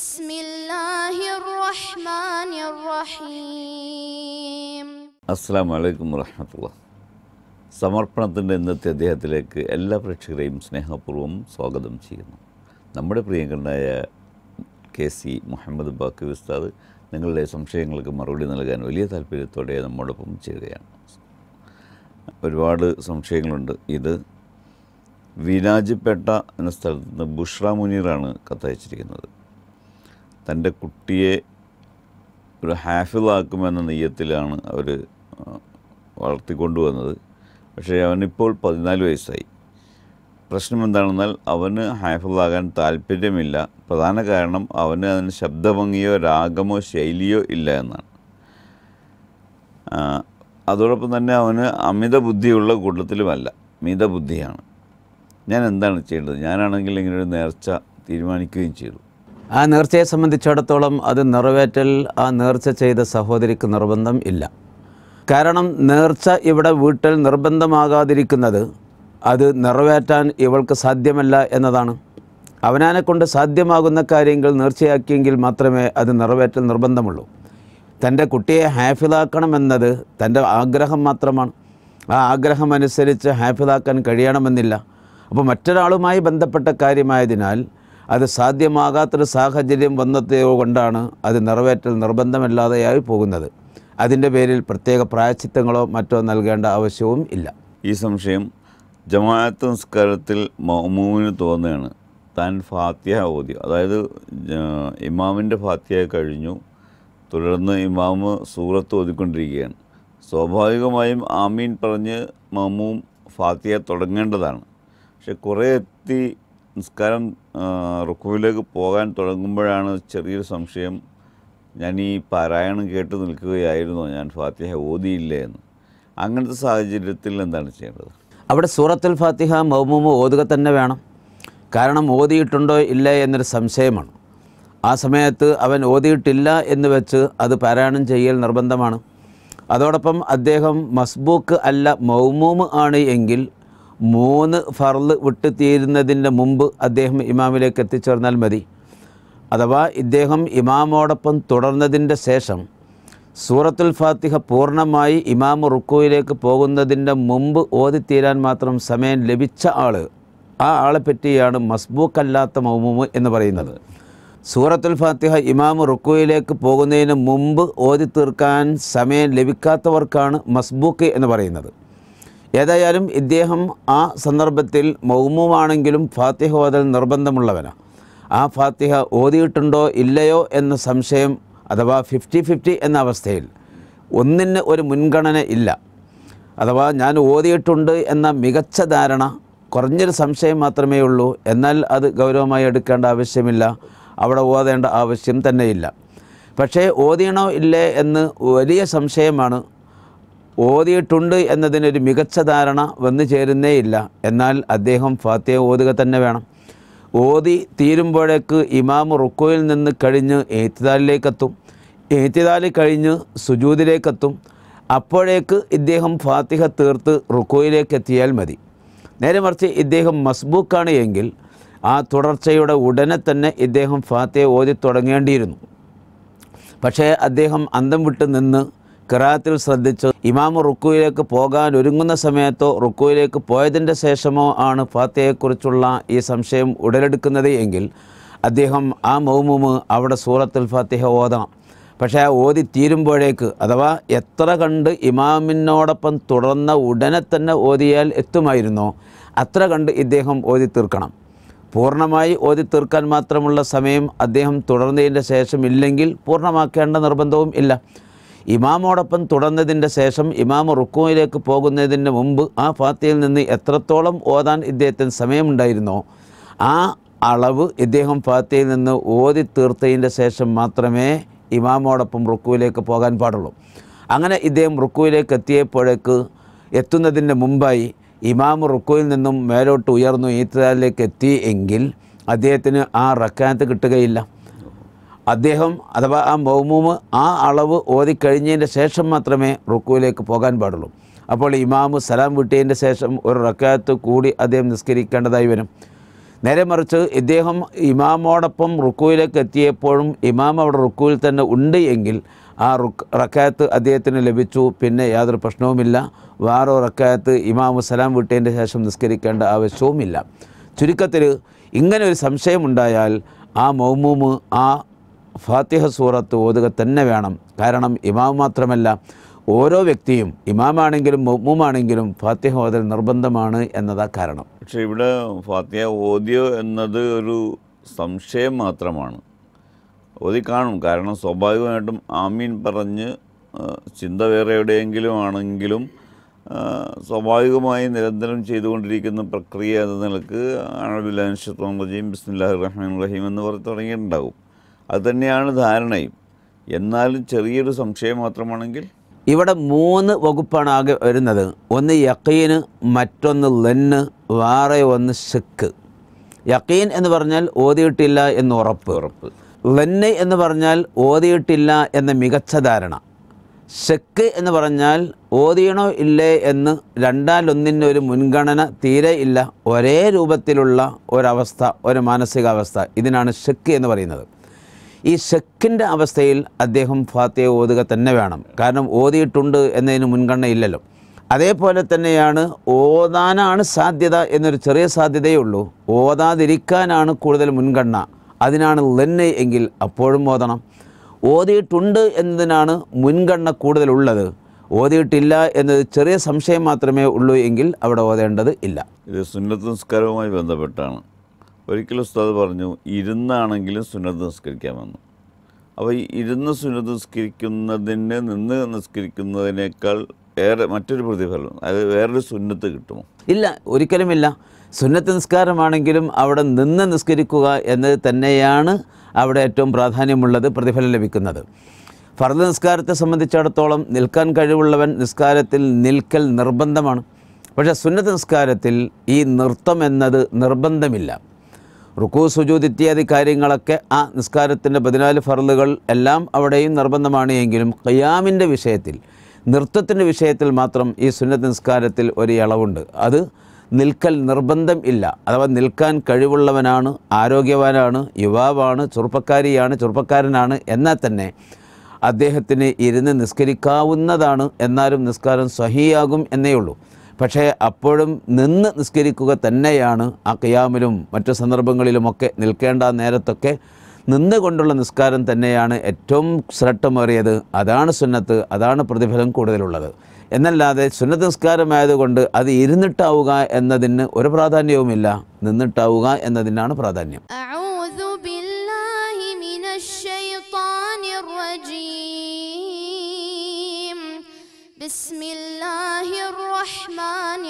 بسم الله الرحمن الرحيم അസ്സാം വലൈക്കും വറഹമത്തുള്ള സമർപ്പണത്തിൻ്റെ ഇന്നത്തെ അദ്ദേഹത്തിലേക്ക് എല്ലാ പ്രേക്ഷകരെയും സ്നേഹപൂർവ്വം സ്വാഗതം ചെയ്യുന്നു നമ്മുടെ പ്രിയങ്കരനായ കെ സി മുഹമ്മദ് ബാക്കി ഉസ്താദ് നിങ്ങളുടെ സംശയങ്ങൾക്ക് മറുപടി നൽകാൻ വലിയ താല്പര്യത്തോടെ നമ്മോടൊപ്പം ചേരുകയാണ് ഒരുപാട് സംശയങ്ങളുണ്ട് ഇത് വീരാജിപ്പേട്ട എന്ന സ്ഥലത്ത് നിന്ന് ബുഷ്ര മുനീറാണ് കത്തയച്ചിരിക്കുന്നത് തൻ്റെ കുട്ടിയെ ഒരു ഹാഫിളാക്കുമെന്ന നെയ്യത്തിലാണ് അവർ വളർത്തിക്കൊണ്ടുവന്നത് പക്ഷേ അവനിപ്പോൾ പതിനാല് വയസ്സായി പ്രശ്നം എന്താണെന്നാൽ അവന് ഹാഫിളാകാൻ താല്പര്യമില്ല പ്രധാന കാരണം അവന് അതിന് ശബ്ദഭംഗിയോ രാഗമോ ശൈലിയോ ഇല്ല എന്നാണ് ആ, അതോടൊപ്പം തന്നെ അവന് അമിത ബുദ്ധിയുള്ള കൂട്ടത്തിലുമല്ല മിതബുദ്ധിയാണ് ഞാൻ എന്താണ് ചെയ്യേണ്ടത് ഞാനാണെങ്കിൽ ഇങ്ങനെ ഒരു നേർച്ച തീരുമാനിക്കുകയും ചെയ്തു ആ നേർച്ചയെ സംബന്ധിച്ചിടത്തോളം അത് നിറവേറ്റൽ ആ നേർച്ച ചെയ്ത സഹോദരിക്ക് നിർബന്ധം ഇല്ല കാരണം നേർച്ച ഇവിടെ വീട്ടിൽ നിർബന്ധമാകാതിരിക്കുന്നത് അത് നിറവേറ്റാൻ ഇവൾക്ക് സാധ്യമല്ല എന്നതാണ് അവനാനെ കൊണ്ട് സാധ്യമാകുന്ന കാര്യങ്ങൾ നേർച്ചയാക്കിയെങ്കിൽ മാത്രമേ അത് നിറവേറ്റൽ നിർബന്ധമുള്ളൂ തൻ്റെ കുട്ടിയെ ഹാഫിലാക്കണമെന്നത് തൻ്റെ ആഗ്രഹം മാത്രമാണ് ആ ആഗ്രഹമനുസരിച്ച് ഹാഫിലാക്കാൻ കഴിയണമെന്നില്ല അപ്പോൾ മറ്റൊരാളുമായി ബന്ധപ്പെട്ട കാര്യമായതിനാൽ അത് സാധ്യമാകാത്തൊരു സാഹചര്യം വന്നത് കൊണ്ടാണ് അത് നിറവേറ്റൽ നിർബന്ധമല്ലാതെയായി പോകുന്നത് അതിൻ്റെ പേരിൽ പ്രത്യേക പ്രായച്ചിത്തങ്ങളോ മറ്റോ നൽകേണ്ട ആവശ്യവും ഇല്ല ഈ സംശയം ജമാഅത്ത് നിസ്കാരത്തിൽ മൗമൂവിന് തോന്നുകയാണ് താൻ ഫാത്തിഹ ഓതി അതായത് ജ- ഇമാമിൻ്റെ ഫാത്തിഹ കഴിഞ്ഞു തുടർന്ന് ഇമാമ് സൂറത്ത് ഓതിക്കൊണ്ടിരിക്കുകയാണ് സ്വാഭാവികമായും ആമീൻ പറഞ്ഞ് മമ്മൂം ഫാത്തിഹ തുടങ്ങേണ്ടതാണ് പക്ഷെ കുറേ എത്തി നിസ്കാരം ആ, റുക്കുവിലേക്ക് പോകാൻ തുടങ്ങുമ്പോഴാണ് ചെറിയൊരു സംശയം ഞാൻ ഈ പാരായണം കേട്ട് നിൽക്കുകയായിരുന്നോ ഞാൻ ഫാത്തിഹ ഓതിയില്ലേ എന്ന് അങ്ങനത്തെ സാഹചര്യത്തിൽ എന്താണ് ചെയ്യേണ്ടത് അവിടെ സൂറത്തുൽ ഫാത്തിഹ മൗമൂമ് ഓതുക തന്നെ വേണം കാരണം ഓതിയിട്ടുണ്ടോ ഇല്ലേ എന്നൊരു സംശയമാണ് ആ സമയത്ത് അവൻ ഓതിയിട്ടില്ല എന്ന് വെച്ച് അത് പാരായണം ചെയ്യൽ നിർബന്ധമാണ് അതോടൊപ്പം അദ്ദേഹം മസ്ബൂക്ക് അല്ല മൗമൂമ് ആണ് എങ്കിൽ മൂന്ന് ഫർള് വിട്ടു തീരുന്നതിൻ്റെ മുമ്പ് അദ്ദേഹം ഇമാമിലേക്ക് എത്തിച്ചേർന്നാൽ മതി അഥവാ ഇദ്ദേഹം ഇമാമോടൊപ്പം തുടർന്നതിൻ്റെ ശേഷം സൂറത്തുൽ ഫാത്തിഹ പൂർണ്ണമായി ഇമാം റുക്കുവിലേക്ക് പോകുന്നതിൻ്റെ മുമ്പ് ഓതിത്തീരാൻ മാത്രം സമയം ലഭിച്ച ആൾ ആ ആളെ പറ്റിയാണ് മസ്ബൂക്കല്ലാത്ത മൗമൂമ് എന്ന് പറയുന്നത് സൂറത്തുൽ ഫാത്തിഹ ഇമാം റുക്കുവിലേക്ക് പോകുന്നതിന് മുമ്പ് ഓതി തീർക്കാൻ സമയം ലഭിക്കാത്തവർക്കാണ് മസ്ബൂക്ക് എന്ന് പറയുന്നത് ഏതായാലും ഇദ്ദേഹം ആ സന്ദർഭത്തിൽ മൗമുമാണെങ്കിലും ഫാത്തിഹ ഓതൽ നിർബന്ധമുള്ളവനാണ് ആ ഫാത്തിഹ ഓതിയിട്ടുണ്ടോ ഇല്ലയോ എന്ന സംശയം അഥവാ ഫിഫ്റ്റി ഫിഫ്റ്റി എന്ന അവസ്ഥയിൽ ഒന്നിന് ഒരു മുൻഗണന ഇല്ല അഥവാ ഞാൻ ഓതിയിട്ടുണ്ട് എന്ന മികച്ച ധാരണ കുറഞ്ഞൊരു സംശയം മാത്രമേ ഉള്ളൂ എന്നാൽ അത് ഗൗരവമായി എടുക്കേണ്ട ആവശ്യമില്ല അവിടെ ഓതേണ്ട ആവശ്യം തന്നെയില്ല പക്ഷേ ഓതിയണോ ഇല്ലേ എന്ന് വലിയ സംശയമാണ് ഓതിയിട്ടുണ്ട് എന്നതിനൊരു മികച്ച ധാരണ വന്നു ചേരുന്നേയില്ല എന്നാൽ അദ്ദേഹം ഫാത്തിഹ ഓതുക തന്നെ വേണം ഓതി തീരുമ്പോഴേക്ക് ഇമാം റുക്കോയിൽ നിന്ന് കഴിഞ്ഞ് ഏത്തിദാലിലേക്കെത്തും ഏത്തിദാലി കഴിഞ്ഞ് സുജൂദിലേക്കെത്തും അപ്പോഴേക്ക് ഇദ്ദേഹം ഫാത്തിഹ തീർത്ത് റുക്കോയിലേക്ക് എത്തിയാൽ മതി നേരെ മറിച്ച് ഇദ്ദേഹം മസ്ബൂക്കാണ് എങ്കിൽ ആ തുടർച്ചയുടെ ഉടനെ തന്നെ ഇദ്ദേഹം ഫാത്തിഹ ഓതി തുടങ്ങേണ്ടിയിരുന്നു പക്ഷേ അദ്ദേഹം അന്തം വിട്ട് നിന്ന് കിറാത്തിൽ ശ്രദ്ധിച്ച് ഇമാമ് റുക്കുവിലേക്ക് പോകാൻ ഒരുങ്ങുന്ന സമയത്തോ റുക്കുവിലേക്ക് പോയതിൻ്റെ ശേഷമോ ആണ് ഫാത്തിഹയെക്കുറിച്ചുള്ള ഈ സംശയം ഉടലെടുക്കുന്നത് എങ്കിൽ അദ്ദേഹം ആ മൗമുമ് അവിടെ സൂറത്തുൽ ഫാത്തിഹ ഓതാം പക്ഷേ ആ ഓതി തീരുമ്പോഴേക്ക് അഥവാ എത്ര കണ്ട് ഇമാമിനോടൊപ്പം തുടർന്ന ഉടനെ തന്നെ ഓതിയാൽ എത്തുമായിരുന്നോ അത്ര കണ്ട് ഇദ്ദേഹം ഓതി തീർക്കണം പൂർണ്ണമായി ഓതി തീർക്കാൻ മാത്രമുള്ള സമയം അദ്ദേഹം തുടർന്നതിൻ്റെ ശേഷം ഇല്ലെങ്കിൽ പൂർണ്ണമാക്കേണ്ട നിർബന്ധവും ഇല്ല ഇമാമോടൊപ്പം തുടർന്നതിൻ്റെ ശേഷം ഇമാം റുക്കുവിലേക്ക് പോകുന്നതിന് മുമ്പ് ആ ഫാത്തിയിൽ നിന്ന് എത്രത്തോളം ഓതാൻ ഇദ്ദേഹത്തിന് സമയമുണ്ടായിരുന്നോ ആ അളവ് ഇദ്ദേഹം ഫാത്തിയിൽ നിന്ന് ഓതി തീർത്തതിൻ്റെ ശേഷം മാത്രമേ ഇമാമോടൊപ്പം റുക്കുവിലേക്ക് പോകാൻ പാടുള്ളൂ അങ്ങനെ ഇദ്ദേഹം റുക്കുവിലേക്ക് എത്തിയപ്പോഴേക്ക് എത്തുന്നതിന് മുമ്പായി ഇമാം റുക്കുവിൽ നിന്നും മേലോട്ട് ഉയർന്നു ഈത്തലിലേക്ക് എത്തി എങ്കിൽ അദ്ദേഹത്തിന് ആ റക്കാത്ത് കിട്ടുകയില്ല അദ്ദേഹം അഥവാ ആ മൗമൂമ് ആ അളവ് ഓതിക്കഴിഞ്ഞതിൻ്റെ ശേഷം മാത്രമേ റുക്കുവിലേക്ക് പോകാൻ പാടുള്ളൂ അപ്പോൾ ഇമാമ് സലാം വിട്ടിയതിൻ്റെ ശേഷം ഒരു റക്കാത്ത് കൂടി അദ്ദേഹം നിസ്കരിക്കേണ്ടതായി വരും നേരെ മറിച്ച് ഇദ്ദേഹം ഇമാമോടൊപ്പം റുക്കുവിലേക്ക് എത്തിയപ്പോഴും ഇമാം അവിടെ റുക്കുവിൽ തന്നെ ഉണ്ട് എങ്കിൽ ആ റുക്ക് റക്കായത്ത് അദ്ദേഹത്തിന് ലഭിച്ചു പിന്നെ യാതൊരു പ്രശ്നവുമില്ല വേറെ റക്കായത്ത് ഇമാമു സലാം വിട്ടതിൻ്റെ ശേഷം നിസ്കരിക്കേണ്ട ആവശ്യവുമില്ല ചുരുക്കത്തിൽ ഇങ്ങനെ ഒരു സംശയമുണ്ടായാൽ ആ മൗമൂമ് ആ ഫാത്തിഹ സൂറത്ത് ഓതുക തന്നെ വേണം കാരണം ഇമാം മാത്രമല്ല ഓരോ വ്യക്തിയും ഇമാമാണെങ്കിലും മൗമൂമാണെങ്കിലും ഫാത്തിഹ ഓതൽ നിർബന്ധമാണ് എന്നതാ കാരണം പക്ഷെ ഇവിടെ ഫാത്തിയ ഓദിയോ എന്നത് ഒരു സംശയം മാത്രമാണ് ഓതി കാണും കാരണം സ്വാഭാവികമായിട്ടും ആമീൻ പറഞ്ഞ് ആ, ചിന്ത വേറെ എവിടെയെങ്കിലും ആണെങ്കിലും ആ, സ്വാഭാവികമായി നിരന്തരം ചെയ്തുകൊണ്ടിരിക്കുന്ന പ്രക്രിയ എന്ന നിലക്ക് അണബില്ലാൻ റജീം ബിസ്മില്ലാഹി റഹ്മാൻ റഹീം എന്ന് പറഞ്ഞ് തുടങ്ങിയിട്ടുണ്ടാകും അത് തന്നെയാണ് ധാരണയും എന്നാലും ചെറിയൊരു സംശയം മാത്രമാണെങ്കിൽ ഇവിടെ മൂന്ന് വകുപ്പാണ് ആകെ വരുന്നത് ഒന്ന് യക്കീന് മറ്റൊന്ന് ലെന്ന് വേറെ ഒന്ന് ഷെക്ക് യക്കീൻ എന്ന് പറഞ്ഞാൽ ഓതിയിട്ടില്ല എന്ന് ഉറപ്പ് ഉറപ്പ് ലെന്ന് എന്ന് പറഞ്ഞാൽ ഓതിയിട്ടില്ല എന്ന മികച്ച ധാരണ ഷെക്ക് എന്ന് പറഞ്ഞാൽ ഓതിയണോ ഇല്ലേ എന്ന് രണ്ടാലൊന്നിൻ്റെ ഒരു മുൻഗണന തീരെ ഇല്ല ഒരേ രൂപത്തിലുള്ള ഒരവസ്ഥ ഒരു മാനസികാവസ്ഥ ഇതിനാണ് ഷെക്ക് എന്ന് പറയുന്നത് ഈ ഷെക്കിൻ്റെ അവസ്ഥയിൽ അദ്ദേഹം ഫാത്തിയ ഓതുക തന്നെ വേണം കാരണം ഓതിയിട്ടുണ്ട് എന്നതിന് മുൻഗണന ഇല്ലല്ലോ അതേപോലെ തന്നെയാണ് ഓതാനാണ് സാധ്യത എന്നൊരു ചെറിയ സാധ്യതയേ ഉള്ളൂ ഓതാതിരിക്കാനാണ് കൂടുതൽ മുൻഗണന അതിനാണ് ലെന്ന് എങ്കിൽ അപ്പോഴും ഓതണം ഓതിയിട്ടുണ്ട് എന്നതിനാണ് മുൻഗണന കൂടുതലുള്ളത് ഓതിയിട്ടില്ല എന്നത് ചെറിയ സംശയം മാത്രമേ ഉള്ളൂ എങ്കിൽ അവിടെ ഓതേണ്ടത് ഇല്ല ഇത് സുന്നത്ത് നിസ്കാരവുമായി ബന്ധപ്പെട്ടാണ് ഒരിക്കലും ഉസ്താദ് പറഞ്ഞു ഇരുന്നാണെങ്കിലും സുന്നത്ത് നിസ്കരിക്കാമെന്ന് അപ്പോൾ ഈ ഇരുന്ന് സുന്നത്ത് നിസ്കരിക്കുന്നതിന് നിന്ന് നിസ്കരിക്കുന്നതിനേക്കാൾ ഏറെ മറ്റൊരു പ്രതിഫലം അതായത് വേറൊരു സുന്നത്ത് കിട്ടുമോ ഇല്ല ഒരിക്കലുമില്ല സുന്നത്ത് നിസ്കാരമാണെങ്കിലും അവിടെ നിന്ന് നിസ്കരിക്കുക എന്നത് തന്നെയാണ് അവിടെ ഏറ്റവും പ്രാധാന്യമുള്ളത് പ്രതിഫലം ലഭിക്കുന്നത് ഫർദ് നിസ്കാരത്തെ സംബന്ധിച്ചിടത്തോളം നിൽക്കാൻ കഴിവുള്ളവൻ നിസ്കാരത്തിൽ നിൽക്കൽ നിർബന്ധമാണ് പക്ഷേ സുന്നത്ത് നിസ്കാരത്തിൽ ഈ നൃത്തം എന്നത് നിർബന്ധമില്ല റുക്കു സുജൂദ് ഇത്യാദി കാര്യങ്ങളൊക്കെ ആ നിസ്കാരത്തിൻ്റെ പതിനാല് ഫർളുകൾ എല്ലാം അവിടെയും നിർബന്ധമാണ് എങ്കിലും ഖിയാമിൻ്റെ വിഷയത്തിൽ നൃത്തത്തിൻ്റെ വിഷയത്തിൽ മാത്രം ഈ സുന്നത്ത് നിസ്കാരത്തിൽ ഒരു ഇളവുണ്ട് അത് നിൽക്കൽ നിർബന്ധം ഇല്ല അഥവാ നിൽക്കാൻ കഴിവുള്ളവനാണ് ആരോഗ്യവാനാണ് യുവാവാണ് ചെറുപ്പക്കാരിയാണ് ചെറുപ്പക്കാരനാണ് എന്നാൽ തന്നെ അദ്ദേഹത്തിന് ഇരുന്ന് നിസ്കരിക്കാവുന്നതാണ് എന്നാലും നിസ്കാരം സഹിയാകും എന്നേ ഉള്ളൂ പക്ഷേ അപ്പോഴും നിന്ന് നിസ്കരിക്കുക തന്നെയാണ് ആ ഖിയാമിലും മറ്റു സന്ദർഭങ്ങളിലുമൊക്കെ നിൽക്കേണ്ട നേരത്തൊക്കെ നിന്നുകൊണ്ടുള്ള നിസ്കാരം തന്നെയാണ് ഏറ്റവും ശ്രദ്ധമേറിയത് അതാണ് സുന്നത്ത് അതാണ് പ്രതിഫലം കൂടുതലുള്ളത് എന്നല്ലാതെ സുന്നത്ത് നിസ്കാരമായതുകൊണ്ട് അത് ഇരുന്നിട്ടാവുക എന്നതിന് ഒരു പ്രാധാന്യവുമില്ല നിന്നിട്ടാവുക എന്നതിനാണ് പ്രാധാന്യം أعوذ بالله من الشيطان الرجيم بسم الله الرحمن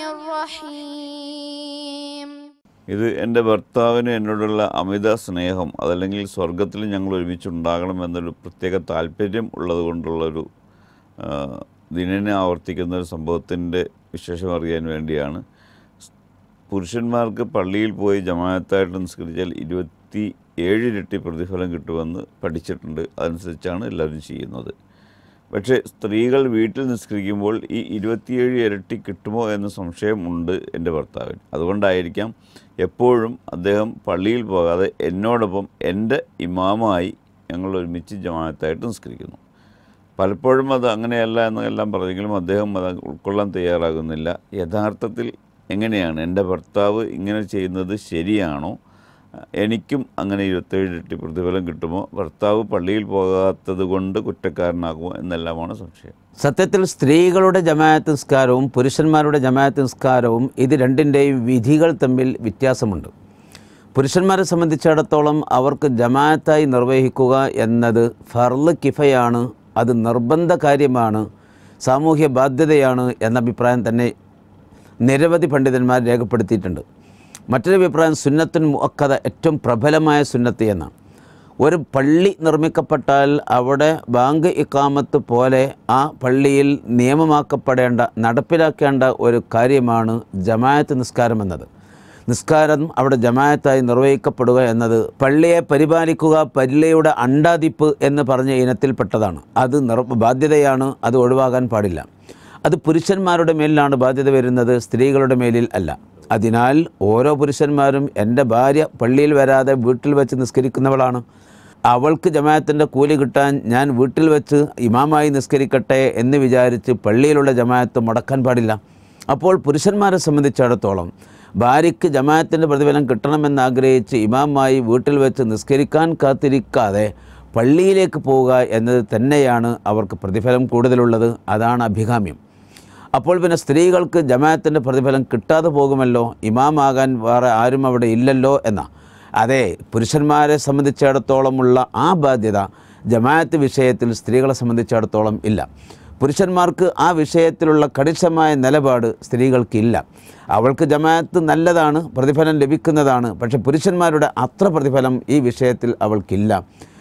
الرحيم ഇത് എൻ്റെ ഭർത്താവിന് എന്നോടുള്ള അമിത സ്നേഹം അതല്ലെങ്കിൽ സ്വർഗത്തിൽ ഞങ്ങൾ ഒരുമിച്ചുണ്ടാകണം എന്നൊരു പ്രത്യേക താല്പര്യം ഉള്ളതുകൊണ്ടുള്ളൊരു ആ, ദിനനെ ആവർത്തിക്കുന്ന ഒരു സംഭവത്തിൻ്റെ വിശേഷം അറിയാൻ വേണ്ടിയാണ് പുരുഷന്മാർക്ക് പള്ളിയിൽ പോയി ജമാഅത്തായിട്ട് നിസ്കരിച്ചാൽ ഇരുപത്തി ഏഴ് ഇരട്ടി പ്രതിഫലം കിട്ടുമെന്ന് പഠിച്ചിട്ടുണ്ട് അതനുസരിച്ചാണ് എല്ലാവരും ചെയ്യുന്നത് പക്ഷേ സ്ത്രീകൾ വീട്ടിൽ നിസ്കരിക്കുമ്പോൾ ഈ ഇരുപത്തിയേഴ് ഇരട്ടി കിട്ടുമോ എന്ന സംശയം ഉണ്ട് എൻ്റെ ഭർത്താവിന് അതുകൊണ്ടായിരിക്കാം എപ്പോഴും അദ്ദേഹം പള്ളിയിൽ പോകാതെ എന്നോടൊപ്പം എൻ്റെ ഇമാമായി ഞങ്ങൾ ഒരുമിച്ച് ജമാഅത്തായിട്ട് നിസ്കരിക്കുന്നു പലപ്പോഴും അത് അങ്ങനെയല്ല എന്നെല്ലാം പറഞ്ഞെങ്കിലും അദ്ദേഹം അത് ഉൾക്കൊള്ളാൻ തയ്യാറാകുന്നില്ല യഥാർത്ഥത്തിൽ എങ്ങനെയാണ് എൻ്റെ ഭർത്താവ് ഇങ്ങനെ ചെയ്യുന്നത് ശരിയാണോ എനിക്കും അങ്ങനെ ഇരുപത്തേഴ് ഇരട്ടി പ്രതിഫലം കിട്ടുമോ ഭർത്താവ് പള്ളിയിൽ പോകാത്തത് കൊണ്ട് കുറ്റക്കാരനാകുമോ എന്നെല്ലാമാണ് സംശയം സത്യത്തിൽ സ്ത്രീകളുടെ ജമാഅത്ത് നിസ്കാരവും പുരുഷന്മാരുടെ ജമാഅത്ത് നിസ്കാരവും ഇത് രണ്ടിൻ്റെയും വിധികൾ തമ്മിൽ വ്യത്യാസമുണ്ട് പുരുഷന്മാരെ സംബന്ധിച്ചിടത്തോളം അവർക്ക് ജമാഅത്തായി നിർവഹിക്കുക എന്നത് ഫർള് കിഫയാണ് അത് നിർബന്ധ കാര്യമാണ് സാമൂഹ്യ ബാധ്യതയാണ് എന്ന അഭിപ്രായം തന്നെ നിരവധി പണ്ഡിതന്മാർ രേഖപ്പെടുത്തിയിട്ടുണ്ട് മറ്റൊരു അഭിപ്രായം സുന്നത്തുൻ മുഅക്കത ഏറ്റവും പ്രബലമായ സുന്നത്ത് എന്നാണ് ഒരു പള്ളി നിർമ്മിക്കപ്പെട്ടാൽ അവിടെ ബാങ്ക് ഇക്കാമത്ത് പോലെ ആ പള്ളിയിൽ നിയമമാക്കപ്പെടേണ്ട നടപ്പിലാക്കേണ്ട ഒരു കാര്യമാണ് ജമായത്ത് നിസ്കാരം എന്നത് നിസ്കാരം അവിടെ ജമായത്തായി നിർവഹിക്കപ്പെടുക എന്നത് പള്ളിയെ പരിപാലിക്കുക പള്ളിയുടെ അണ്ടാതിപ്പ് എന്ന് പറഞ്ഞ ഇനത്തിൽപ്പെട്ടതാണ് അത് നിർ ബാധ്യതയാണ് അത് ഒഴിവാകാൻ പാടില്ല അത് പുരുഷന്മാരുടെ മേലിലാണ് ബാധ്യത വരുന്നത് സ്ത്രീകളുടെ മേലിൽ അല്ല അതിനാൽ ഓരോ പുരുഷന്മാരും എൻ്റെ ഭാര്യ പള്ളിയിൽ വരാതെ വീട്ടിൽ വെച്ച് നിസ്കരിക്കുന്നവളാണ് അവൾക്ക് ജമാഅത്തിൻ്റെ കൂലി കിട്ടാൻ ഞാൻ വീട്ടിൽ വെച്ച് ഇമാമായി നിസ്കരിക്കട്ടെ എന്ന് വിചാരിച്ച് പള്ളിയിലുള്ള ജമാഅത്ത് മുടക്കാൻ പാടില്ല അപ്പോൾ പുരുഷന്മാരെ സംബന്ധിച്ചിടത്തോളം ഭാര്യയ്ക്ക് ജമാഅത്തിൻ്റെ പ്രതിഫലം കിട്ടണമെന്ന് ആഗ്രഹിച്ച് ഇമാമായി വീട്ടിൽ വെച്ച് നിസ്കരിക്കാൻ കാത്തിരിക്കാതെ പള്ളിയിലേക്ക് പോവുക എന്നത് തന്നെയാണ് അവർക്ക് പ്രതിഫലം കൂടുതലുള്ളത് അതാണ് അഭികാമ്യം അപ്പോൾ പിന്നെ സ്ത്രീകൾക്ക് ജമാഅത്തിൻ്റെ പ്രതിഫലം കിട്ടാതെ പോകുമല്ലോ ഇമാമാകാൻ വേറെ ആരും അവിടെ ഇല്ലല്ലോ എന്ന അതെ പുരുഷന്മാരെ സംബന്ധിച്ചിടത്തോളമുള്ള ആ ബാധ്യത ജമാഅത്ത് വിഷയത്തിൽ സ്ത്രീകളെ സംബന്ധിച്ചിടത്തോളം ഇല്ല പുരുഷന്മാർക്ക് ആ വിഷയത്തിലുള്ള കണിശമായ നിലപാട് സ്ത്രീകൾക്കില്ല അവൾക്ക് ജമാഅത്ത് നല്ലതാണ് പ്രതിഫലം ലഭിക്കുന്നതാണ് പക്ഷെ പുരുഷന്മാരുടെ അത്ര പ്രതിഫലം ഈ വിഷയത്തിൽ അവൾക്കില്ല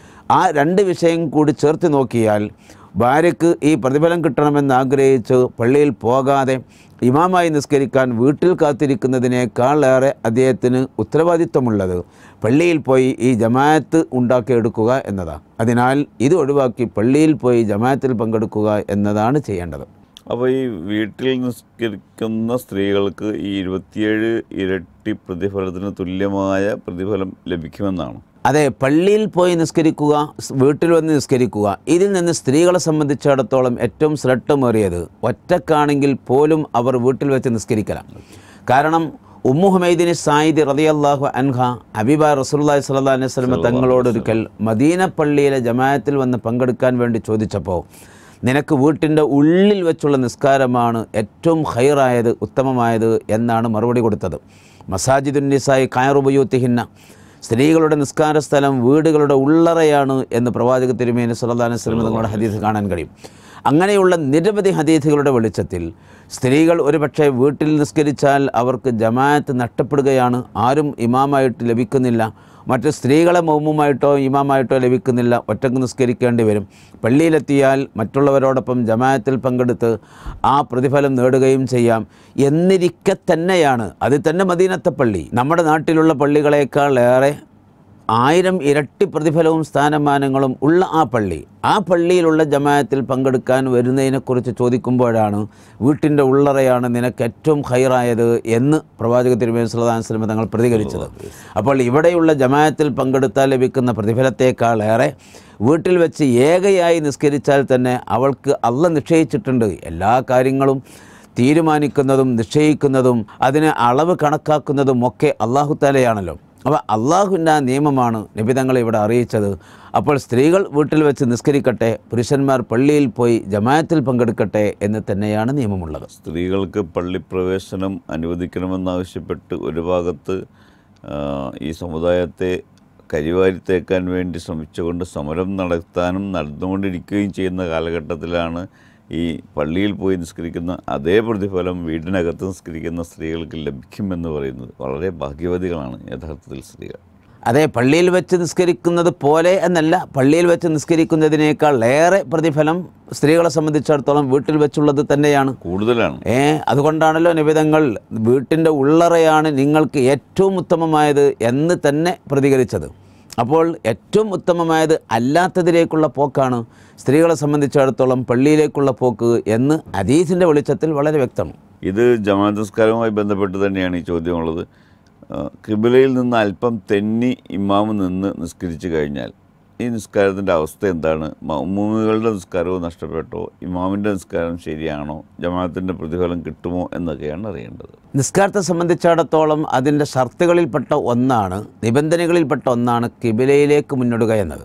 ആ രണ്ട് വിഷയം കൂടി ചേർത്ത് നോക്കിയാൽ ഭാര്യയ്ക്ക് ഈ പ്രതിഫലം കിട്ടണമെന്ന് ആഗ്രഹിച്ച് പള്ളിയിൽ പോകാതെ ഇമാമായി നിസ്കരിക്കാൻ വീട്ടിൽ കാത്തിരിക്കുന്നതിനേക്കാളേറെ അദ്ദേഹത്തിന് ഉത്തരവാദിത്വമുള്ളത് പള്ളിയിൽ പോയി ഈ ജമാഅത്ത് ഉണ്ടാക്കിയെടുക്കുക എന്നതാണ് അതിനാൽ ഇത് ഒഴിവാക്കി പള്ളിയിൽ പോയി ജമാഅത്തിൽ പങ്കെടുക്കുക എന്നതാണ് ചെയ്യേണ്ടത് അപ്പോൾ ഈ വീട്ടിൽ നിസ്കരിക്കുന്ന സ്ത്രീകൾക്ക് ഈ ഇരുപത്തിയേഴ് ഇരട്ടി പ്രതിഫലത്തിന് തുല്യമായ പ്രതിഫലം ലഭിക്കുമെന്നാണ് അതെ പള്ളിയിൽ പോയി നിസ്കരിക്കുക സ് വീട്ടിൽ വന്ന് നിസ്കരിക്കുക ഇതിൽ നിന്ന് സ്ത്രീകളെ സംബന്ധിച്ചിടത്തോളം ഏറ്റവും ശ്രദ്ധമേറിയത് ഒറ്റക്കാണെങ്കിൽ പോലും അവർ വീട്ടിൽ വെച്ച് നിസ്കരിക്കലാണ് കാരണം ഉമ്മു ഹുമൈദിന് സായിദ് റതിയല്ലാഹു അൻഹ അബിബ റസൂലുള്ളാഹി സ്വല്ലല്ലാഹു അലൈഹി വസല്ലം തങ്ങളോട് ഒരിക്കൽ മദീന പള്ളിയിലെ ജമാഅത്തിൽ വന്ന് പങ്കെടുക്കാൻ വേണ്ടി ചോദിച്ചപ്പോൾ നിനക്ക് വീട്ടിൻ്റെ ഉള്ളിൽ വെച്ചുള്ള നിസ്കാരമാണ് ഏറ്റവും ഹൈറായത് ഉത്തമമായത് എന്നാണ് മറുപടി കൊടുത്തത് മസാജിദുന്നിസായി കയറുപയൂത്തിഹിന്ന സ്ത്രീകളുടെ നിസ്കാര സ്ഥലം വീടുകളുടെ ഉള്ളറയാണ് എന്ന് പ്രവാചക തിരുമേനി സല്ലല്ലാഹു അലൈഹി വസല്ലം തങ്ങളുടെ ഹദീസ് കാണാൻ കഴിയും അങ്ങനെയുള്ള നിരവധി ഹദീസുകളുടെ വെളിച്ചത്തിൽ സ്ത്രീകൾ ഒരുപക്ഷെ വീട്ടിൽ നിസ്കരിച്ചാൽ അവർക്ക് ജമാഅത്ത് നഷ്ടപ്പെടുകയാണ് ആരും ഇമാമായിട്ട് ലഭിക്കുന്നില്ല മറ്റ് സ്ത്രീകളെ മൗമുമായിട്ടോ ഇമാമായിട്ടോ ലഭിക്കുന്നില്ല ഒറ്റക്ക് നിസ്കരിക്കേണ്ടി വരും പള്ളിയിലെത്തിയാൽ മറ്റുള്ളവരോടൊപ്പം ജമാഅത്തിൽ പങ്കെടുത്ത് ആ പ്രതിഫലം നേടുകയും ചെയ്യാം എന്നിരിക്കെ തന്നെയാണ് അത് തന്നെ മദീനത്തെ പള്ളി നമ്മുടെ നാട്ടിലുള്ള പള്ളികളേക്കാൾ ഏറെ ആയിരം ഇരട്ടി പ്രതിഫലവും സ്ഥാനമാനങ്ങളും ഉള്ള ആ പള്ളി ആ പള്ളിയിലുള്ള ജമാഅത്തിൽ പങ്കെടുക്കാൻ വരുന്നതിനെക്കുറിച്ച് ചോദിക്കുമ്പോഴാണ് വീട്ടിൻ്റെ ഉള്ളറയാണ് നിനക്ക് ഏറ്റവും ഹൈറായത് എന്ന് പ്രവാചക തിരുമേനി സുൽത്താൻ സ്വലമ തങ്ങൾ പ്രതികരിച്ചത് അപ്പോൾ ഇവിടെയുള്ള ജമാഅത്തിൽ പങ്കെടുത്താൽ ലഭിക്കുന്ന പ്രതിഫലത്തേക്കാളേറെ വീട്ടിൽ വെച്ച് ഏകയായി നിസ്കരിച്ചാൽ തന്നെ അവൾക്ക് അള്ള നിശ്ചയിച്ചിട്ടുണ്ട് എല്ലാ കാര്യങ്ങളും തീരുമാനിക്കുന്നതും നിശ്ചയിക്കുന്നതും അതിന് അളവ് കണക്കാക്കുന്നതും ഒക്കെ അള്ളാഹു താലയാണല്ലോ അപ്പോൾ അള്ളാഹുവിൻ്റെ ആ നിയമമാണ് നിബിതങ്ങൾ ഇവിടെ അറിയിച്ചത് അപ്പോൾ സ്ത്രീകൾ വീട്ടിൽ വെച്ച് നിസ്കരിക്കട്ടെ പുരുഷന്മാർ പള്ളിയിൽ പോയി ജമാഅത്തിൽ പങ്കെടുക്കട്ടെ എന്ന് തന്നെയാണ് നിയമമുള്ളത് സ്ത്രീകൾക്ക് പള്ളിപ്രവേശനം അനുവദിക്കണമെന്നാവശ്യപ്പെട്ട് ഒരു ഭാഗത്ത് ആ, ഈ സമുദായത്തെ കരിവാരിത്തേക്കാൻ വേണ്ടി ശ്രമിച്ചുകൊണ്ട് സമരം നടത്താനും നടന്നുകൊണ്ടിരിക്കുകയും ചെയ്യുന്ന കാലഘട്ടത്തിലാണ് ഈ പള്ളിയിൽ പോയി നിസ്കരിക്കുന്ന അതേ പ്രതിഫലം വീടിനകത്ത് നിസ്കരിക്കുന്ന സ്ത്രീകൾക്ക് ലഭിക്കുമെന്ന് പറയുന്നത് വളരെ ഭാഗ്യവതികളാണ് യഥാർത്ഥത്തിൽ സ്ത്രീകൾ അതെ പള്ളിയിൽ വെച്ച് നിസ്കരിക്കുന്നത് പോലെ എന്നല്ല പള്ളിയിൽ വെച്ച് നിസ്കരിക്കുന്നതിനേക്കാൾ ഏറെ പ്രതിഫലം സ്ത്രീകളെ സംബന്ധിച്ചിടത്തോളം വീട്ടിൽ വെച്ചുള്ളത് തന്നെയാണ് കൂടുതലാണ് ഏ അതുകൊണ്ടാണല്ലോ നിബിധങ്ങൾ വീട്ടിൻ്റെ ഉള്ളറയാണ് നിങ്ങൾക്ക് ഏറ്റവും ഉത്തമമായത് എന്ന് തന്നെ പ്രതികരിച്ചത് അപ്പോൾ ഏറ്റവും ഉത്തമമായത് അല്ലാത്തതിലേക്കുള്ള പോക്കാണ് സ്ത്രീകളെ സംബന്ധിച്ചിടത്തോളം പള്ളിയിലേക്കുള്ള പോക്ക് എന്ന് അദീസിൻ്റെ വെളിച്ചത്തിൽ വളരെ വ്യക്തമാണ് ഇത് ജമാഅത്ത് നിസ്കാരവുമായി ബന്ധപ്പെട്ട് തന്നെയാണ് ഈ ചോദ്യമുള്ളത് ആ, കിബിലയിൽ നിന്ന് അല്പം തെന്നി ഇമാമ് നിന്ന് നിസ്കരിച്ചു കഴിഞ്ഞാൽ ഈ നിസ്കാരത്തിൻ്റെ അവസ്ഥ എന്താണ് മമ്മൂമികളുടെ നിസ്കാരവും നഷ്ടപ്പെട്ടോ ഇമാമിൻ്റെ നിസ്കാരം ശരിയാണോ ജമാഅത്തിൻ്റെ പ്രതിഫലം കിട്ടുമോ എന്നൊക്കെയാണ് അറിയേണ്ടത് നിസ്കാരത്തെ സംബന്ധിച്ചിടത്തോളം അതിൻ്റെ ഷർത്തുകളിൽപ്പെട്ട ഒന്നാണ് നിബന്ധനകളിൽപ്പെട്ട ഒന്നാണ് കിബിലയിലേക്ക് മുന്നിടുക എന്നത്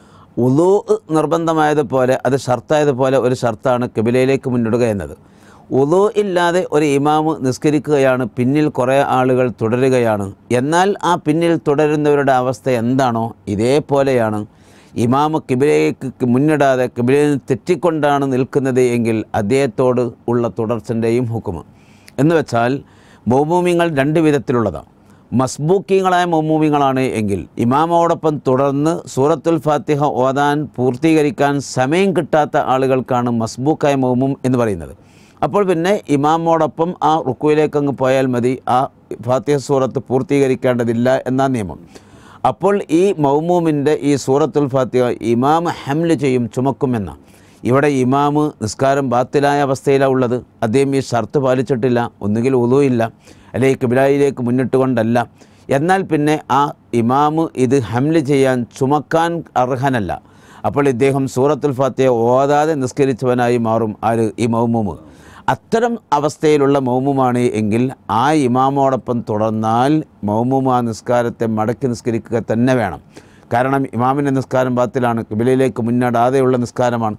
ഉലൂ നിർബന്ധമായതുപോലെ അത് ഷർത്തായതുപോലെ ഒരു ഷർത്താണ് കിബിലയിലേക്ക് മുന്നിടുക എന്നത് ഉലൂ ഇല്ലാതെ ഒരു ഇമാമ് നിസ്കരിക്കുകയാണ് പിന്നിൽ കുറേ ആളുകൾ തുടരുകയാണ് എന്നാൽ ആ പിന്നിൽ തുടരുന്നവരുടെ അവസ്ഥ എന്താണോ ഇതേപോലെയാണ് ഇമാമ് കിബിലയ്ക്ക് മുന്നിടാതെ കിബിലയിൽ നിന്ന് തെറ്റിക്കൊണ്ടാണ് നിൽക്കുന്നത് എങ്കിൽ അദ്ദേഹത്തോട് ഉള്ള തുടർച്ചൻ്റെയും ഹുക്കുമ് എന്ന് വെച്ചാൽ മൗമൂമിങ്ങൾ രണ്ട് വിധത്തിലുള്ളതാണ് മസ്ബൂക്കിങ്ങളായ മൗമൂമിങ്ങളാണ് എങ്കിൽ ഇമാമോടൊപ്പം തുടർന്ന് സൂറത്തുൽ ഫാത്തിഹ ഓതാൻ പൂർത്തീകരിക്കാൻ സമയം കിട്ടാത്ത ആളുകൾക്കാണ് മസ്ബൂക്കായ മൗമൂം എന്ന് പറയുന്നത് അപ്പോൾ പിന്നെ ഇമാമോടൊപ്പം ആ റുക്കുവിലേക്ക് അങ്ങ് പോയാൽ മതി ആ ഫാത്തിഹ സൂറത്ത് പൂർത്തീകരിക്കേണ്ടതില്ല എന്നാ നിയമം അപ്പോൾ ഈ മൗമൂമിൻ്റെ ഈ സൂറത്തുൽ ഫാത്തിഹ ഇമാം ഹംല് ചെയ്യും ചുമക്കുമെന്ന ഇവിടെ ഇമാമ് നിസ്കാരം ബാത്തിലായ അവസ്ഥയിലാണ് ഉള്ളത് അദ്ദേഹം ഈ ഷർത്ത് പാലിച്ചിട്ടില്ല ഒന്നുകിൽ ഉളുവില്ല അല്ലെങ്കിൽ കിബിലായിലേക്ക് മുന്നിട്ട് കൊണ്ടല്ല എന്നാൽ പിന്നെ ആ ഇമാമ് ഇത് ഹംല് ചെയ്യാൻ ചുമക്കാൻ അർഹനല്ല അപ്പോൾ ഇദ്ദേഹം സൂറത്തുൽ ഫാത്തിഹ ഓതാതെ നിസ്കരിച്ചവനായി മാറും ആര് ഈ മൗമൂമ് അത്തരം അവസ്ഥയിലുള്ള മൗമുമാണ് എങ്കിൽ ആ ഇമാമോടൊപ്പം തുടർന്നാൽ മൗമുമ ആ നിസ്കാരത്തെ മടക്കി നിസ്കരിക്കുക തന്നെ വേണം കാരണം ഇമാമിൻ്റെ നിസ്കാരം ബാത്തിലാണ് കിബിലയിലേക്ക് മുന്നടാതെയുള്ള നിസ്കാരമാണ്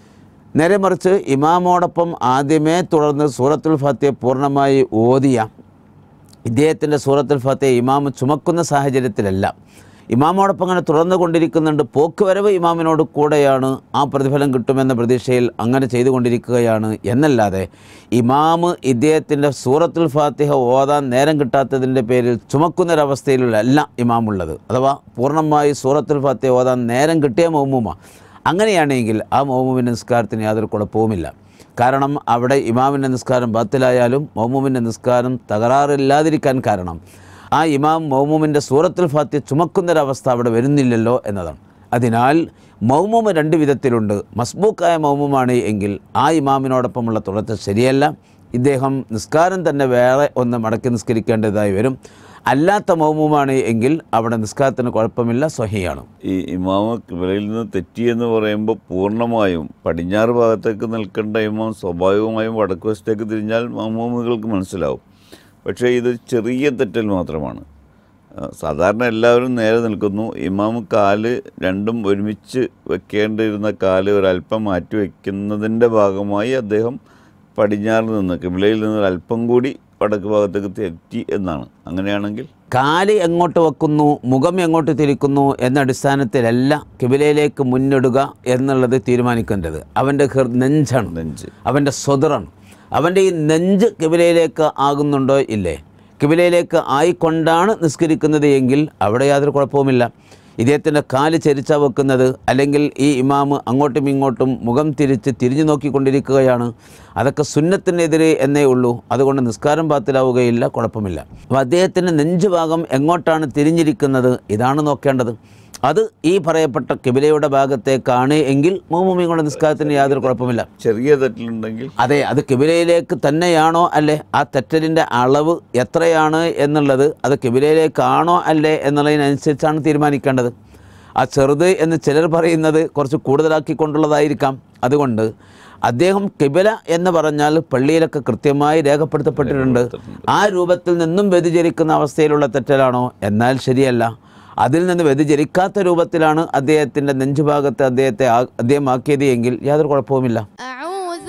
നേരെ മറിച്ച് ഇമാമോടൊപ്പം ആദ്യമേ തുടർന്ന് സൂറത്തുൽ ഫാത്തിഹ പൂർണ്ണമായി ഓതിയ ഇദ്ദേഹത്തിൻ്റെ സൂറത്തുൽ ഫാത്തിഹ ഇമാമ് ചുമക്കുന്ന സാഹചര്യത്തിലല്ല ഇമാമോടൊപ്പം അങ്ങനെ തുറന്നു കൊണ്ടിരിക്കുന്നുണ്ട് പോക്കുവരവ് ഇമാമിനോട് കൂടെയാണ് ആ പ്രതിഫലം കിട്ടുമെന്ന പ്രതീക്ഷയിൽ അങ്ങനെ ചെയ്തുകൊണ്ടിരിക്കുകയാണ് എന്നല്ലാതെ ഇമാമ് ഇദ്ദേഹത്തിൻ്റെ സൂറത്തുൽ ഫാത്തിഹ ഓതാൻ നേരം കിട്ടാത്തതിൻ്റെ പേരിൽ ചുമക്കുന്നൊരവസ്ഥയിലല്ല ഇമാമുള്ളത് അഥവാ പൂർണ്ണമായി സൂറത്തുൽ ഫാത്തിഹ ഓതാൻ നേരം കിട്ടിയ മൗമുമ അങ്ങനെയാണെങ്കിൽ ആ മൗമുവിൻ്റെ നിസ്കാരത്തിന് യാതൊരു കുഴപ്പവുമില്ല കാരണം അവിടെ ഇമാമിൻ്റെ നിസ്കാരം ബാത്തിലായാലും മൗമുമിൻ്റെ നിസ്കാരം തകരാറില്ലാതിരിക്കാൻ കാരണം ആ ഇമാം മൗമുമിൻ്റെ സൂറത്തുൽ ഫാത്തി ചുമക്കുന്നൊരവസ്ഥ അവിടെ വരുന്നില്ലല്ലോ എന്നതാണ് അതിനാൽ മൗമുമ് രണ്ട് വിധത്തിലുണ്ട് മസ്ബൂക്കായ മൗമുമാണ് എങ്കിൽ ആ ഇമാമിനോടൊപ്പമുള്ള തുടർച്ച ശരിയല്ല ഇദ്ദേഹം നിസ്കാരം തന്നെ വേറെ ഒന്ന് മടക്കി നിസ്കരിക്കേണ്ടതായി വരും അല്ലാത്ത മൗമുമാണ് എങ്കിൽ അവിടെ നിസ്കാരത്തിന് കുഴപ്പമില്ല സ്വഹിയാണ് ഈ ഇമാമ് കിബലയിൽ നിന്ന് തെറ്റിയെന്ന് പറയുമ്പോൾ പൂർണ്ണമായും പടിഞ്ഞാറ് ഭാഗത്തേക്ക് നിൽക്കേണ്ട ഇമാം സ്വാഭാവികമായും വടക്ക് വശത്തേക്ക് തിരിഞ്ഞാൽ മമ്മൂമികൾക്ക് മനസ്സിലാവും പക്ഷേ ഇത് ചെറിയ തെറ്റൽ മാത്രമാണ് ആ, സാധാരണ എല്ലാവരും നേരെ നിൽക്കുന്നു ഇമാം കാല് രണ്ടും ഒരുമിച്ച് വെക്കേണ്ടിരുന്ന കാല് ഒരല്പം മാറ്റി വയ്ക്കുന്നതിൻ്റെ ഭാഗമായി അദ്ദേഹം പടിഞ്ഞാറ് നിന്ന് കിബിലയിൽ നിന്ന് ഒരല്പം കൂടി വടക്ക് ഭാഗത്തേക്ക് തെറ്റി എന്നാണ് അങ്ങനെയാണെങ്കിൽ കാല് എങ്ങോട്ട് വെക്കുന്നു മുഖം എങ്ങോട്ട് തിരിക്കുന്നു എന്ന അടിസ്ഥാനത്തിലല്ല കിബിലയിലേക്ക് മുന്നിടുക എന്നുള്ളത് തീരുമാനിക്കേണ്ടത് അവൻ്റെ ഹൃ നെഞ്ചാണ് നെഞ്ച് അവൻ്റെ സ്വതറാണ് അവൻ്റെ ഈ നെഞ്ച് കിബിലയിലേക്ക് ആകുന്നുണ്ടോ ഇല്ലേ കിബിലയിലേക്ക് ആയിക്കൊണ്ടാണ് നിസ്കരിക്കുന്നത് എങ്കിൽ അവിടെ യാതൊരു കുഴപ്പവുമില്ല ഇദ്ദേഹത്തിൻ്റെ കാല് ചരിച്ചാ വെക്കുന്നത് അല്ലെങ്കിൽ ഈ ഇമാമ് അങ്ങോട്ടും ഇങ്ങോട്ടും മുഖം തിരിച്ച് തിരിഞ്ഞു നോക്കിക്കൊണ്ടിരിക്കുകയാണ് അതൊക്കെ സുന്നത്തിനെതിരെ എന്നേ ഉള്ളൂ അതുകൊണ്ട് നിസ്കാരം പാത്തിലാവുകയില്ല കുഴപ്പമില്ല അപ്പോൾ അദ്ദേഹത്തിൻ്റെ നെഞ്ചുഭാഗം എങ്ങോട്ടാണ് തിരിഞ്ഞിരിക്കുന്നത് ഇതാണ് നോക്കേണ്ടത് അത് ഈ പറയപ്പെട്ട കിബിലയുടെ ഭാഗത്തേക്കാണ് എങ്കിൽ മൂമുമിങ്ങളുടെ നിസ്കാരത്തിന് യാതൊരു കുഴപ്പമില്ല ചെറിയ തെറ്റിലുണ്ടെങ്കിൽ അതെ അത് കിബിലയിലേക്ക് തന്നെയാണോ അല്ലേ ആ തെറ്റലിൻ്റെ അളവ് എത്രയാണ് എന്നുള്ളത് അത് കിബിലയിലേക്കാണോ അല്ലേ എന്നുള്ളതിനനുസരിച്ചാണ് തീരുമാനിക്കേണ്ടത് ആ ചെറുത് എന്ന് ചിലർ പറയുന്നത് കുറച്ച് കൂടുതലാക്കിക്കൊണ്ടുള്ളതായിരിക്കാം അതുകൊണ്ട് അദ്ദേഹം കിബില എന്ന് പറഞ്ഞാൽ പള്ളിയിലൊക്കെ കൃത്യമായി രേഖപ്പെടുത്തപ്പെട്ടിട്ടുണ്ട് ആ രൂപത്തിൽ നിന്നും വ്യതിചരിക്കുന്ന അവസ്ഥയിലുള്ള തെറ്റലാണോ എന്നാൽ ശരിയല്ല അതിൽ നിന്ന് വ്യതിചരിക്കാത്ത രൂപത്തിലാണ് അദ്ദേഹത്തിൻ്റെ നെഞ്ചുഭാഗത്ത് അദ്ദേഹത്തെ ആ- അദ്ദേഹം ആക്കിയത് എങ്കിൽ യാതൊരു കുഴപ്പവുമില്ല أعوذ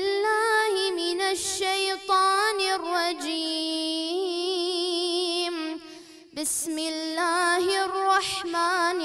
بالله من الشيطان الرجيم بسم الله الرحمن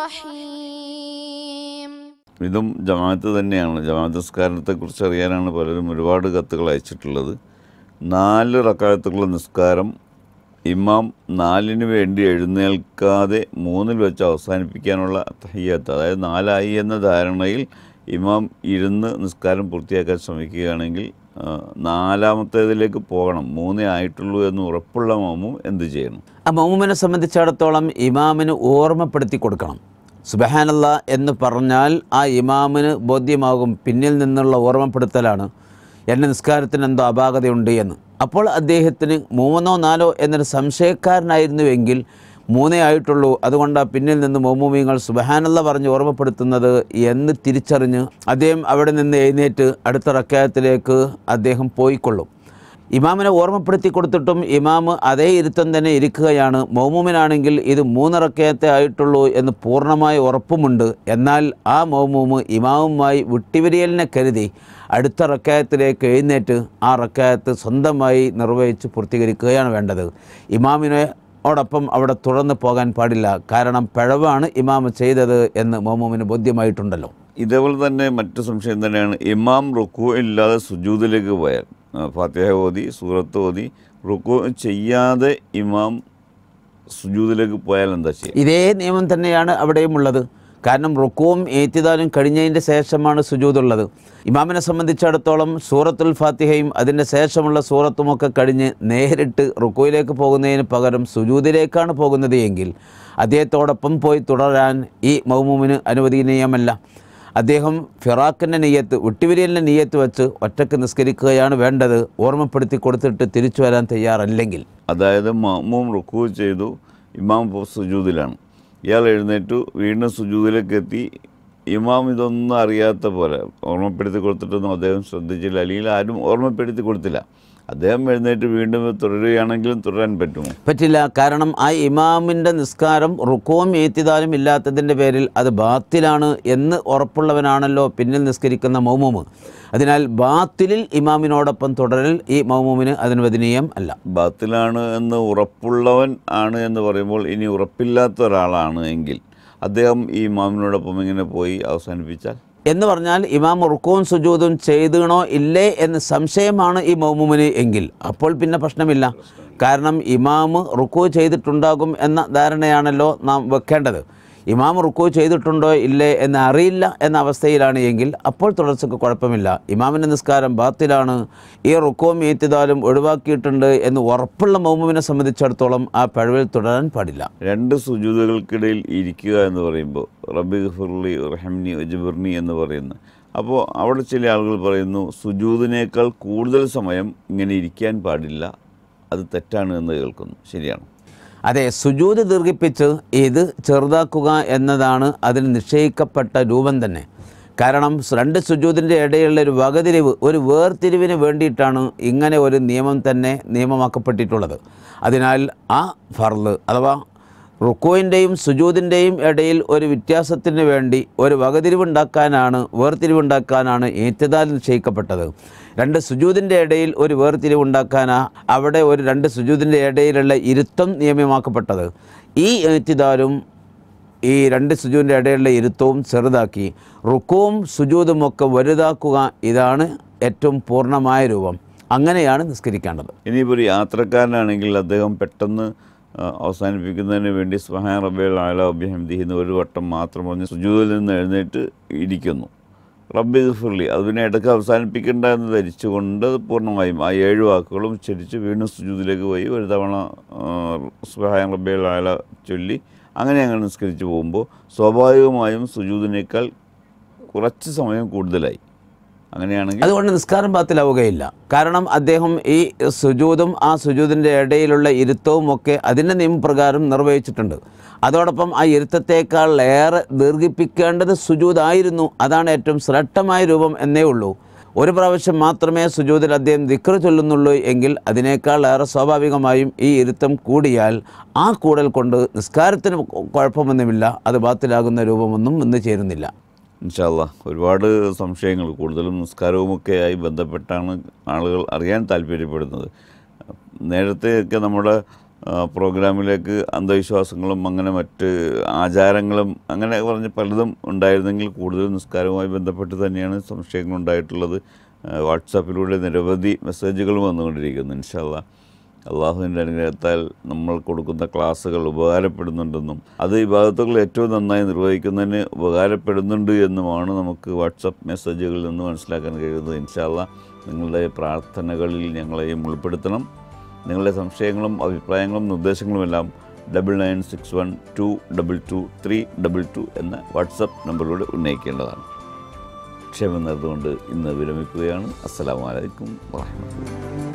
الرحيم ഇതും ജമാഅത്ത് തന്നെയാണ് ജമാഅത്ത് നിസ്കാരത്തെക്കുറിച്ച് അറിയാനാണ് പലരും ഒരുപാട് കത്തുകൾ അയച്ചിട്ടുള്ളത് നാല് റക്കായത്തുള്ള നിസ്കാരം ഇമാം നാലിന് വേണ്ടി എഴുന്നേൽക്കാതെ മൂന്നിൽ വെച്ച് അവസാനിപ്പിക്കാനുള്ള തയ്യത്ത് അതായത് നാലായി എന്ന ധാരണയിൽ ഇമാം ഇരുന്ന് നിസ്കാരം പൂർത്തിയാക്കാൻ ശ്രമിക്കുകയാണെങ്കിൽ ആ, നാലാമത്തേതിലേക്ക് പോകണം മൂന്നേ ആയിട്ടുള്ളൂ എന്ന് ഉറപ്പുള്ള മാമും എന്ത് ചെയ്യണം ആ മൗമുമിനെ സംബന്ധിച്ചിടത്തോളം ഇമാമിന് ഓർമ്മപ്പെടുത്തി കൊടുക്കണം സുബഹാനല്ല എന്ന് പറഞ്ഞാൽ ആ ഇമാമിന് ബോധ്യമാകും പിന്നിൽ നിന്നുള്ള ഓർമ്മപ്പെടുത്തലാണ് എൻ്റെ നിസ്കാരത്തിന് എന്തോ അപാകതയുണ്ട് എന്ന് അപ്പോൾ അദ്ദേഹത്തിന് മൂന്നോ നാലോ എന്നൊരു സംശയക്കാരനായിരുന്നുവെങ്കിൽ മൂന്നേ ആയിട്ടുള്ളൂ അതുകൊണ്ട് ആ പിന്നിൽ നിന്ന് മൗമുമിങ്ങൾ സുബഹാനല്ല പറഞ്ഞ് ഓർമ്മപ്പെടുത്തുന്നത് എന്ന് തിരിച്ചറിഞ്ഞ് അദ്ദേഹം അവിടെ നിന്ന് എഴുന്നേറ്റ് അടുത്ത റക്കായത്തിലേക്ക് അദ്ദേഹം പോയിക്കൊള്ളും ഇമാമിനെ ഓർമ്മപ്പെടുത്തി കൊടുത്തിട്ടും ഇമാമ് അതേ ഇരുത്തം തന്നെ ഇരിക്കുകയാണ് മൗമൂമിനാണെങ്കിൽ ഇത് മൂന്നിറക്കയത്തെ ആയിട്ടുള്ളൂ എന്ന് പൂർണ്ണമായ ഉറപ്പുമുണ്ട് എന്നാൽ ആ മൗമൂമ് ഇമാമുമായി വിട്ടിവരിയലിനെ കരുതി അടുത്ത റക്കായത്തിലേക്ക് എഴുന്നേറ്റ് ആ റക്കായത്ത് സ്വന്തമായി നിർവഹിച്ച് പൂർത്തീകരിക്കുകയാണ് വേണ്ടത് ഇമാമിനെ ഓടൊപ്പം അവിടെ തുടർന്ന് പോകാൻ പാടില്ല കാരണം പിഴവാണ് ഇമാമ് ചെയ്തത് എന്ന് മൗമൂമിന് ബോധ്യമായിട്ടുണ്ടല്ലോ ഇതേപോലെ തന്നെ മറ്റു സംശയം തന്നെയാണ് ഇമാം റുക്കു ഇല്ലാതെ സുജൂദിലേക്ക് പോയാൽ ആ, ഫാത്തിഹ ഓതി സൂറത്ത് ഓതി റുക്കു ചെയ്യാതെ ഇമാം സുജൂദിലേക്ക് പോയാൽ എന്താ ചെയ്യുക ഇതേ നിയമം തന്നെയാണ് അവിടെയും ഉള്ളത് കാരണം റുക്കുവും ഏറ്റിദാലും കഴിഞ്ഞതിൻ്റെ ശേഷമാണ് സുജൂദുള്ളത് ഇമാമിനെ സംബന്ധിച്ചിടത്തോളം സൂറത്തുൽ ഫാത്തിഹയും അതിൻ്റെ ശേഷമുള്ള സൂറത്തുമൊക്കെ കഴിഞ്ഞ് നേരിട്ട് റുക്കുവിലേക്ക് പോകുന്നതിന് പകരം സുജൂദിലേക്കാണ് പോകുന്നത് എങ്കിൽ അദ്ദേഹത്തോടൊപ്പം പോയി തുടരാൻ ഈ മൗമൂമിന് അനുവദനീയമല്ല അദ്ദേഹം ഫിറാക്കിൻ്റെ നെയ്യത്ത് വിട്ടുപിരിയലിൻ്റെ നെയ്യത്ത് വെച്ച് ഒറ്റക്ക് നിസ്കരിക്കുകയാണ് വേണ്ടത് ഓർമ്മപ്പെടുത്തി കൊടുത്തിട്ട് തിരിച്ചു വരാൻ തയ്യാറല്ലെങ്കിൽ അതായത് മമ്മൂം റുക്കൂ ചെയ്തു ഇമാം ഇപ്പോൾ സുജൂദിലാണ് ഇയാൾ എഴുന്നേറ്റു വീണ്ടും സുജൂദിലേക്ക് എത്തി ഇമാം ഇതൊന്നും അറിയാത്ത പോലെ ഓർമ്മപ്പെടുത്തി കൊടുത്തിട്ടൊന്നും അദ്ദേഹം ശ്രദ്ധിച്ചില്ല അല്ലെങ്കിൽ ആരും ഓർമ്മപ്പെടുത്തി കൊടുത്തില്ല അദ്ദേഹം എഴുന്നേറ്റ് വീണ്ടും തുടരുകയാണെങ്കിലും തുടരാൻ പറ്റുമോ പറ്റില്ല കാരണം ആ ഇമാമിൻ്റെ നിസ്കാരം റുക്കവും ഏത്തിദാലും ഇല്ലാത്തതിൻ്റെ പേരിൽ അത് ബാത്തിലാണ് എന്ന് ഉറപ്പുള്ളവനാണല്ലോ പിന്നിൽ നിസ്കരിക്കുന്ന മൗമൂമ് അതിനാൽ ബാത്തിലിൽ ഇമാമിനോടൊപ്പം തുടരൽ ഈ മൗമൂമിന് അനുവദനീയം അല്ല ബാത്തിലാണ് എന്ന് ഉറപ്പുള്ളവൻ ആണ് എന്ന് പറയുമ്പോൾ ഇനി ഉറപ്പില്ലാത്ത ഒരാളാണ് എങ്കിൽ അദ്ദേഹം ഈ ഇമാമിനോടൊപ്പം ഇങ്ങനെ പോയി അവസാനിപ്പിച്ചാൽ എന്ന് പറഞ്ഞാൽ ഇമാം റുക്കവും സുജൂതും ചെയ്തണോ ഇല്ലേ എന്ന് സംശയമാണ് ഈ മൗമുമിന് എങ്കിൽ അപ്പോൾ പിന്നെ പ്രശ്നമില്ല കാരണം ഇമാം റുക്കു ചെയ്തിട്ടുണ്ടാകും എന്ന ധാരണയാണല്ലോ നാം വെക്കേണ്ടത് ഇമാം റുക്കു ചെയ്തിട്ടുണ്ടോ ഇല്ലേ എന്ന് അറിയില്ല എന്ന അവസ്ഥയിലാണ് എങ്കിൽ അപ്പോൾ തുടർച്ചയ്ക്ക് കുഴപ്പമില്ല ഇമാമിൻ്റെ നിസ്കാരം ബാത്തിലാണ് ഈ റുക്കവും ഈത്തിദാലും ഒഴിവാക്കിയിട്ടുണ്ട് എന്ന് ഉറപ്പുള്ള മൗമുവിനെ സംബന്ധിച്ചിടത്തോളം ആ പഴവിൽ തുടരാൻ പാടില്ല രണ്ട് സുജൂതുകൾക്കിടയിൽ ഇരിക്കുക എന്ന് പറയുമ്പോൾ റബ്ബി ഗഫുർലി റഹംനി ഒജബിർനി എന്ന് പറയുന്നു അപ്പോൾ അവിടെ ചില ആളുകൾ പറയുന്നു സുജൂദിനേക്കാൾ കൂടുതൽ സമയം ഇങ്ങനെ ഇരിക്കാൻ പാടില്ല അത് തെറ്റാണ് എന്ന് കേൾക്കുന്നു ശരിയാണ് അതെ സുജൂത് ദീർഘിപ്പിച്ച് ഇത് ചെറുതാക്കുക എന്നതാണ് അതിന് നിശ്ചയിക്കപ്പെട്ട രൂപം തന്നെ കാരണം രണ്ട് സുജൂതിൻ്റെ ഇടയിലുള്ള ഒരു വകതിരിവ് ഒരു വേർതിരിവിന് വേണ്ടിയിട്ടാണ് ഇങ്ങനെ ഒരു നിയമം തന്നെ നിയമമാക്കപ്പെട്ടിട്ടുള്ളത് അതിനാൽ ആ ഫർള് അഥവാ റുക്കോയിൻ്റെയും സുജൂതിൻ്റെയും ഇടയിൽ ഒരു വ്യത്യാസത്തിന് വേണ്ടി ഒരു വകതിരിവുണ്ടാക്കാനാണ് വേർതിരിവുണ്ടാക്കാനാണ് ഏറ്റുതാൽ നിശ്ചയിക്കപ്പെട്ടത് രണ്ട് സുജൂതിൻ്റെ ഇടയിൽ ഒരു വേർതിരിവുണ്ടാക്കാനാ അവിടെ ഒരു രണ്ട് സുജൂതിൻ്റെ ഇടയിലുള്ള ഇരുത്തം നിയമമാക്കപ്പെട്ടത് ഈ ഏറ്റുതാലും ഈ രണ്ട് സുജൂതിൻ്റെ ഇടയിലുള്ള ഇരുത്തവും ചെറുതാക്കി റുക്കവും സുജൂതും ഒക്കെ വലുതാക്കുക ഇതാണ് ഏറ്റവും പൂർണ്ണമായ രൂപം അങ്ങനെയാണ് നിസ്കരിക്കേണ്ടത് ഇനിയിപ്പോൾ ഒരു യാത്രക്കാരനാണെങ്കിൽ അദ്ദേഹം പെട്ടെന്ന് ആ, അവസാനിപ്പിക്കുന്നതിന് വേണ്ടി സ്മഹാൻ റബ്ബിൽ ആല അബ്യഹംദി എന്ന് ഒരു വട്ടം മാത്രം പറഞ്ഞ് സുജൂദിൽ നിന്ന് എഴുന്നേറ്റ് ഇരിക്കുന്നു റബ്ബി ഗഫുർലി അത് പിന്നെ ഇടയ്ക്ക് അവസാനിപ്പിക്കേണ്ട എന്ന് ധരിച്ചുകൊണ്ട് അത് പൂർണ്ണമായും ആ ഏഴ് വാക്കുകളും ഉച്ചരിച്ച് വീണ്ടും സുജൂദിലേക്ക് പോയി ഒരു തവണ സ്മഹാൻ റബ്ബിൽ ആല ചൊല്ലി അങ്ങനെ അങ്ങനെ നിസ്കരിച്ച് പോകുമ്പോൾ സ്വാഭാവികമായും സുജൂദിനേക്കാൾ കുറച്ച് സമയം കൂടുതലായി അങ്ങനെയാണെങ്കിൽ അതുകൊണ്ട് നിസ്കാരം ബാത്തിലാവുകയില്ല കാരണം അദ്ദേഹം ഈ സുജൂതും ആ സുജൂതിൻ്റെ ഇടയിലുള്ള ഇരുത്തവും ഒക്കെ അതിൻ്റെ നിയമപ്രകാരം നിർവഹിച്ചിട്ടുണ്ട് അതോടൊപ്പം ആ ഇരുത്തത്തേക്കാൾ ഏറെ ദീർഘിപ്പിക്കേണ്ടത് സുജൂതായിരുന്നു അതാണ് ഏറ്റവും ശ്രേഷ്ഠമായ രൂപം എന്നേ ഉള്ളൂ ഒരു പ്രാവശ്യം മാത്രമേ സുജൂതിൽ അദ്ദേഹം ദിക്ർ ചൊല്ലുന്നുള്ളൂ എങ്കിൽ അതിനേക്കാൾ ഏറെ സ്വാഭാവികമായും ഈ ഇരുത്തം കൂടിയാൽ ആ കൂടൽ കൊണ്ട് നിസ്കാരത്തിന് കുഴപ്പമൊന്നുമില്ല അത് ബാത്തിലാകുന്ന രൂപമൊന്നും വന്നു ചേരുന്നില്ല ഇൻഷാല്ല ഒരുപാട് സംശയങ്ങൾ കൂടുതലും നിസ്കാരവുമൊക്കെയായി ബന്ധപ്പെട്ടാണ് ആളുകൾ അറിയാൻ താല്പര്യപ്പെടുന്നത് നേരത്തെയൊക്കെ നമ്മുടെ ആ, പ്രോഗ്രാമിലേക്ക് അന്ധവിശ്വാസങ്ങളും അങ്ങനെ മറ്റ് ആചാരങ്ങളും അങ്ങനെ പറഞ്ഞ് പലതും ഉണ്ടായിരുന്നെങ്കിൽ കൂടുതൽ നിസ്കാരവുമായി ബന്ധപ്പെട്ട് തന്നെയാണ് സംശയങ്ങൾ ഉണ്ടായിട്ടുള്ളത് ആ, വാട്സാപ്പിലൂടെ നിരവധി മെസ്സേജുകൾ വന്നുകൊണ്ടിരിക്കുന്നു ഇൻഷാല്ല അള്ളാഹുവിൻ്റെ അനുഗ്രഹത്താൽ നമ്മൾ കൊടുക്കുന്ന ക്ലാസ്സുകൾ ഉപകാരപ്പെടുന്നുണ്ടെന്നും അത് ഈ ഭാഗത്തുകൾ ഏറ്റവും നന്നായി നിർവഹിക്കുന്നതിന് ഉപകാരപ്പെടുന്നുണ്ട് എന്നുമാണ് നമുക്ക് വാട്സപ്പ് മെസ്സേജുകളിൽ നിന്ന് മനസ്സിലാക്കാൻ കഴിയുന്നത് ഇൻഷാല്ല നിങ്ങളുടെ പ്രാർത്ഥനകളിൽ ഞങ്ങളെയും ഉൾപ്പെടുത്തണം നിങ്ങളുടെ സംശയങ്ങളും അഭിപ്രായങ്ങളും നിർദ്ദേശങ്ങളുമെല്ലാം double nine six one two double two three double two എന്ന വാട്സപ്പ് നമ്പറിലൂടെ ഉന്നയിക്കേണ്ടതാണ് ക്ഷമ നേർന്നുകൊണ്ട് ഇന്ന് വിരമിക്കുകയാണ് അസ്സലാമലൈക്കും വാഹമത്തുള്ള